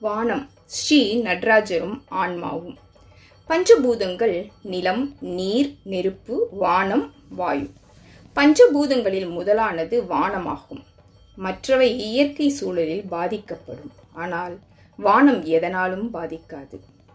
வானம் ஸ்ரீ நடராஜரும் ஆன்மாவும் பஞ்சபூதங்கள் நிலம் நீர் நெருப்பு வானம் வாயு பஞ்சபூதங்களில் முதலானது வானமாகும் மற்றவை இயற்கை சூழலில் பாதிக்கப்படும் ஆனால் வானம் எதனாலும் பாதிக்காது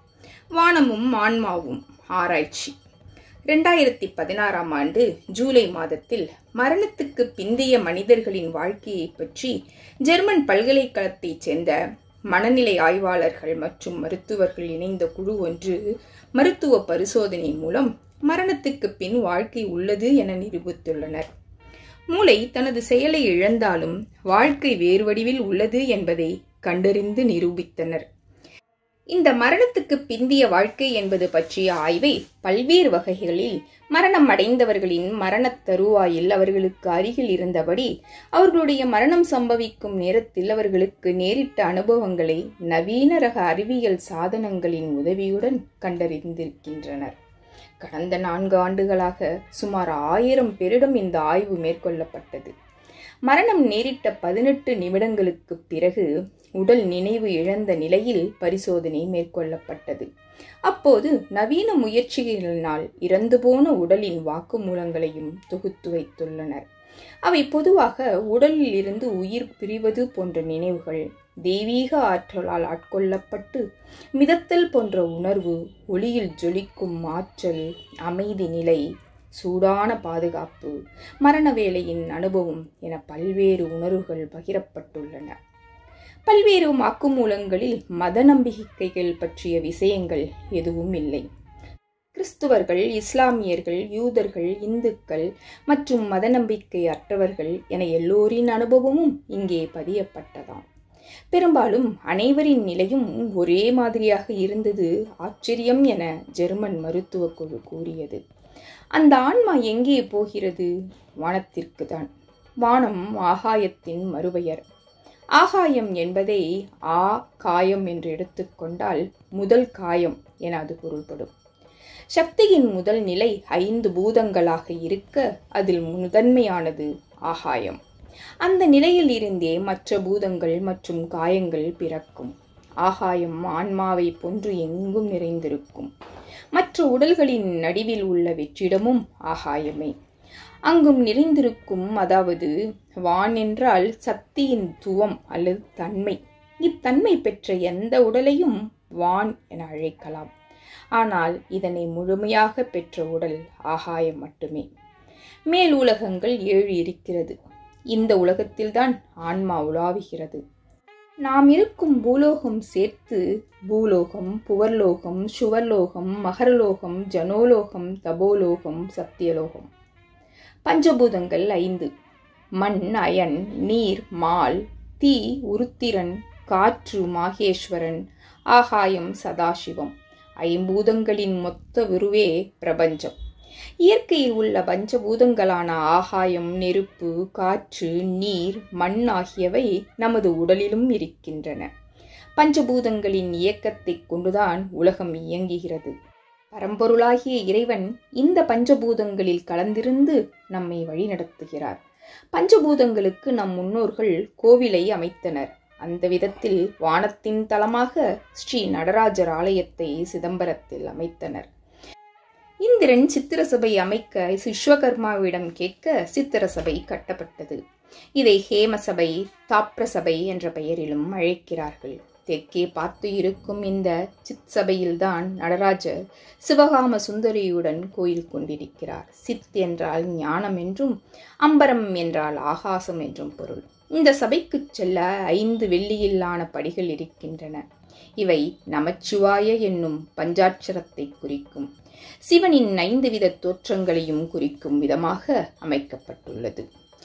வானமும் ஆன்மாவும் ஆராய்ச்சி ரெண்டாயிரத்தி பதினாறாம் ஆண்டு ஜூலை மாதத்தில் மரணத்துக்கு பிந்தைய மனிதர்களின் வாழ்க்கையை பற்றி ஜெர்மன் பல்கலைக்கழகத்தைச் சேர்ந்த மனநிலை ஆய்வாளர்கள் மற்றும் மருத்துவர்கள் இணைந்த குழு ஒன்று மருத்துவ பரிசோதனை மூலம் மரணத்துக்கு பின் வாழ்க்கை உள்ளது என நிரூபித்துள்ளனர் மூளை தனது செயலை இழந்தாலும் வாழ்க்கை வேறு வடிவில் உள்ளது என்பதை கண்டறிந்து நிரூபித்தனர் இந்த மரணத்துக்கு பிந்திய வாழ்க்கை என்பது பற்றிய ஆய்வை பல்வேறு வகைகளில் மரணம் அடைந்தவர்களின் மரணத் தருவாயில் அவர்களுக்கு அருகில் இருந்தபடி அவர்களுடைய மரணம் சம்பவிக்கும் நேரத்தில் அவர்களுக்கு நேரிட்ட அனுபவங்களை நவீன ரக அறிவியல் சாதனங்களின் உதவியுடன் கண்டறிந்திருக்கின்றனர் கடந்த நான்கு ஆண்டுகளாக சுமார் ஆயிரம் பேரிடம் இந்த ஆய்வு மேற்கொள்ளப்பட்டது மரணம் நேரிட்ட பதினெட்டு நிமிடங்களுக்கு பிறகு உடல் நினைவு இழந்த நிலையில் பரிசோதனை மேற்கொள்ளப்பட்டது அப்போது நவீன முயற்சிகளினால் இறந்து போன உடலின் வாக்குமூலங்களையும் தொகுத்து வைத்துள்ளனர் அவை பொதுவாக உடலில் இருந்து உயிர் பிரிவது போன்ற நினைவுகள் தெய்வீக ஆற்றலால் ஆட்கொள்ளப்பட்டு மிதத்தல் போன்ற உணர்வு ஒளியில் ஜொலிக்கும் ஆற்றல் அமைதி நிலை சூடான பாதுகாப்பு மரண வேளையின் அனுபவம் என பல்வேறு உணர்வுகள் பகிரப்பட்டுள்ளன பல்வேறு வாக்குமூலங்களில் மத நம்பிக்கைகள் பற்றிய விஷயங்கள் எதுவும் இல்லை கிறிஸ்துவர்கள் இஸ்லாமியர்கள் யூதர்கள் இந்துக்கள் மற்றும் மத நம்பிக்கை அற்றவர்கள் என எல்லோரின் அனுபவமும் இங்கே பதியப்பட்டதாம் பெரும்பாலும் அனைவரின் நிலையும் ஒரே மாதிரியாக இருந்தது ஆச்சரியம் என ஜெர்மன் மருத்துவ குழு கூறியது அந்த ஆன்மா எங்கே போகிறது வானத்திற்கு தான் வானம் ஆகாயத்தின் மறுபெயர் ஆகாயம் என்பதை ஆ காயம் என்று எடுத்துக்கொண்டால் முதல் காயம் என அது பொருள்படும் சக்தியின் முதல் நிலை ஐந்து பூதங்களாக இருக்க அதில் முதன்மையானது ஆகாயம் அந்த நிலையில் இருந்தே மற்ற பூதங்கள் மற்றும் காயங்கள் பிறக்கும் ஆகாயம் ஆன்மாவை போன்று எங்கும் நிறைந்திருக்கும் மற்ற உடல்களின் நடுவில் உள்ள வெற்றிடமும் ஆகாயமே அங்கும் நிறைந்திருக்கும் அதாவது வான் என்றால் சக்தியின் துவம் அல்லது தன்மை இத்தன்மை பெற்ற எந்த உடலையும் வான் என அழைக்கலாம் ஆனால் இதனை முழுமையாக பெற்ற உடல் ஆகாயம் மட்டுமே மேல் உலகங்கள் ஏழு இருக்கிறது இந்த உலகத்தில்தான் ஆன்மா உலாவுகிறது நாம் இருக்கும் பூலோகம் சேர்த்து பூலோகம் புவர்லோகம் சுவர்லோகம் மகரலோகம் ஜனோலோகம் தபோலோகம் சத்தியலோகம் பஞ்சபூதங்கள் ஐந்து மண் அயன் நீர் மால் தீ உருத்திரன் காற்று மாகேஸ்வரன் ஆகாயம் சதாசிவம் ஐம்பூதங்களின் மொத்த விருவே பிரபஞ்சம் இயற்கையில் உள்ள பஞ்சபூதங்களான ஆகாயம் நெருப்பு காற்று நீர் மண் ஆகியவை நமது உடலிலும் இருக்கின்றன பஞ்சபூதங்களின் இயக்கத்தை கொண்டுதான் உலகம் இயங்குகிறது பரம்பொருளாகிய இறைவன் இந்த பஞ்சபூதங்களில் கலந்திருந்து நம்மை வழிநடத்துகிறார் பஞ்சபூதங்களுக்கு நம் முன்னோர்கள் கோவிலை அமைத்தனர் அந்த விதத்தில் வானத்தின் தலமாக ஸ்ரீ நடராஜர் ஆலயத்தை சிதம்பரத்தில் அமைத்தனர் இந்திரன் சித்திரசபை அமைக்க விஸ்வகர்மாவிடம் கேட்க சித்திரசபை கட்டப்பட்டது இதை ஹேமசபை தாப்ரசபை என்ற பெயரிலும் அழைக்கிறார்கள் தெற்கே பார்த்து இருக்கும் இந்த சித் சபையில்தான் நடராஜர் சிவகாம சுந்தரியுடன் கோயில் கொண்டிருக்கிறார் சித் என்றால் ஞானம் என்றும் அம்பரம் என்றால் ஆகாசம் என்றும் பொருள் இந்த சபைக்கு செல்ல ஐந்து வெள்ளியிலான படிகள் இருக்கின்றன இவை நமச்சிவாய என்னும் பஞ்சாட்சரத்தை குறிக்கும் சிவனின் ஐந்து வித தோற்றங்களையும் குறிக்கும் விதமாக அமைக்கப்பட்டுள்ளது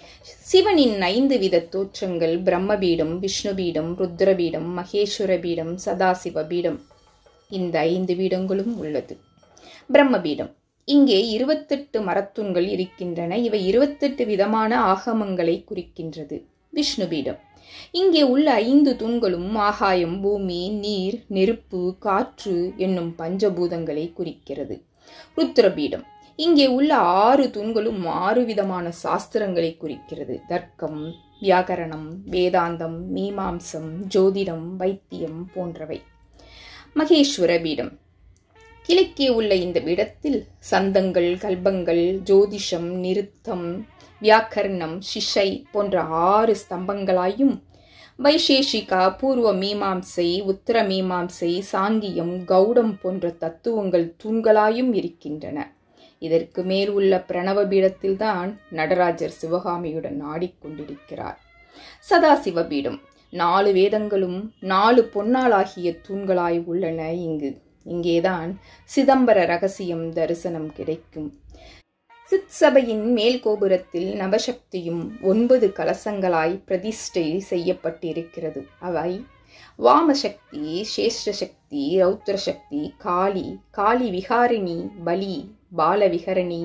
சிவனின் ஐந்து வித தோற்றங்கள் பிரம்மபீடம் விஷ்ணுபீடம் ருத்ரபீடம் மகேஸ்வர பீடம் சதாசிவ பீடம் இந்த ஐந்து பீடங்களும் உள்ளது பிரம்மபீடம் இங்கே இருபத்தெட்டு மரத்தூண்கள் இருக்கின்றன இவை இருபத்தெட்டு விதமான ஆகமங்களை குறிக்கின்றது விஷ்ணுபீடம் இங்கே உள்ள ஐந்து தூண்களும் ஆகாயம் பூமி நீர் நெருப்பு காற்று என்னும் பஞ்சபூதங்களை குறிக்கிறது ருத்ரபீடம் இங்கே உள்ள ஆறு தூண்களும் ஆறு விதமான சாஸ்திரங்களை குறிக்கிறது தர்க்கம் வியாகரணம் வேதாந்தம் மீமாம்சம் ஜோதிடம் வைத்தியம் போன்றவை மகேஸ்வர பீடம் கிழக்கே உள்ள இந்த பீடத்தில் சந்தங்கள் கல்பங்கள் ஜோதிஷம் நிருத்தம் வியாக்கரணம் சிஷை போன்ற ஆறு ஸ்தம்பங்களாயும் வைசேஷிகா பூர்வ மீமாம்சை உத்தர மீமாம்சை சாங்கியம் கௌடம் போன்ற தத்துவங்கள் தூண்களாயும் இருக்கின்றன இதற்கு மேல் உள்ள பிரணவ பீடத்தில்தான் நடராஜர் சிவகாமியுடன் ஆடிக்கொண்டிருக்கிறார் சதாசிவ பீடம் நாலு வேதங்களும் நாலு பொன்னாளாகிய தூண்களாய் உள்ளன இங்கு இங்கேதான் சிதம்பர ரகசியம் தரிசனம் கிடைக்கும் சித் சபையின் மேல் கோபுரத்தில் நவசக்தியும் ஒன்பது கலசங்களாய் பிரதிஷ்டை செய்யப்பட்டிருக்கிறது அவை வாமசக்தி சேஷ்ட சக்தி ரௌத்ர சக்தி காளி காளி விகாரிணி பலி பாலவிகரணி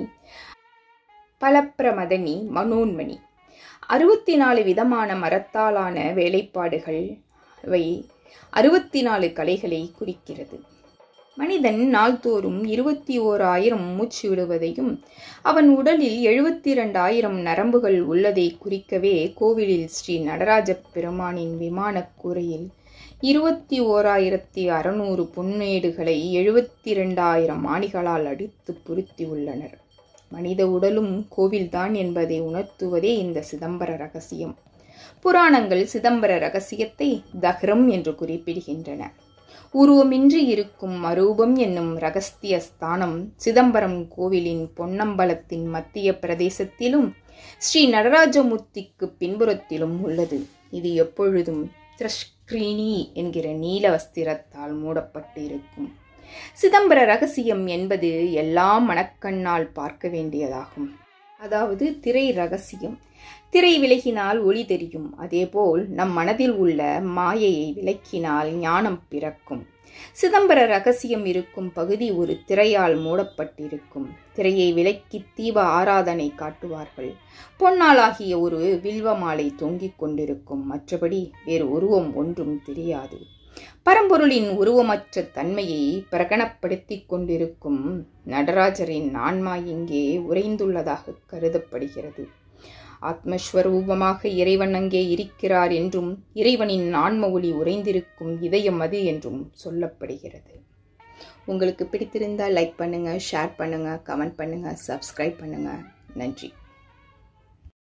பலப்பிரமதனி மனோன்மணி அறுபத்தி நாலு விதமான மரத்தாலான வேலைப்பாடுகள் இவை அறுபத்தி நாலு கலைகளை குறிக்கிறது மனிதன் நாள்தோறும் இருபத்தி ஓர் ஆயிரம் மூச்சு விடுவதையும் அவன் உடலில் எழுபத்தி இரண்டாயிரம் நரம்புகள் உள்ளதை குறிக்கவே கோவிலில் ஸ்ரீ நடராஜ பெருமானின் விமானக் கூரையில் இருபத்தி ஓராயிரத்தி அறுநூறு பொன்னேடுகளை எழுபத்தி இரண்டாயிரம் ஆணிகளால் அடித்து பொருத்தி உள்ளனர் மனித உடலும் கோவில்தான் என்பதை உணர்த்துவதே இந்த சிதம்பர ரகசியம் புராணங்கள் சிதம்பர ரகசியத்தை தஹ்ரம் என்று குறிப்பிடுகின்றன உருவமின்றி இருக்கும் அரூபம் என்னும் ரகஸ்திய ஸ்தானம் சிதம்பரம் கோவிலின் பொன்னம்பலத்தின் மத்திய பிரதேசத்திலும் ஸ்ரீ நடராஜமூர்த்திக்கு பின்புறத்திலும் உள்ளது இது எப்பொழுதும் திரஷ்கிரீனி என்கிற நீல வஸ்திரத்தால் மூடப்பட்டு இருக்கும் சிதம்பர ரகசியம் என்பது எல்லாம் மனக்கண்ணால் பார்க்க வேண்டியதாகும் அதாவது திரை ரகசியம் திரை விலகினால் ஒளி தெரியும் அதேபோல் நம் மனதில் உள்ள மாயையை விலக்கினால் ஞானம் பிறக்கும் சிதம்பர ரகசியம் இருக்கும் பகுதி ஒரு திரையால் மூடப்பட்டிருக்கும் திரையை விலக்கி தீப ஆராதனை காட்டுவார்கள் பொன்னாளாகிய ஒரு வில்வ மாலை தொங்கிக் கொண்டிருக்கும் மற்றபடி வேறு உருவம் ஒன்றும் தெரியாது பரம்பொருளின் உருவமற்ற தன்மையை பிரகடனப்படுத்திக் கொண்டிருக்கும் நடராஜரின் ஆன்மா இங்கே உறைந்துள்ளதாக கருதப்படுகிறது ஆத்மஸ்வரூபமாக இறைவன் அங்கே இருக்கிறார் என்றும் இறைவனின் ஆன்ம ஒளி உறைந்திருக்கும் இதயம் அது என்றும் சொல்லப்படுகிறது உங்களுக்கு பிடித்திருந்தால் லைக் பண்ணுங்க ஷேர் பண்ணுங்க கமெண்ட் பண்ணுங்க சப்ஸ்கிரைப் பண்ணுங்க நன்றி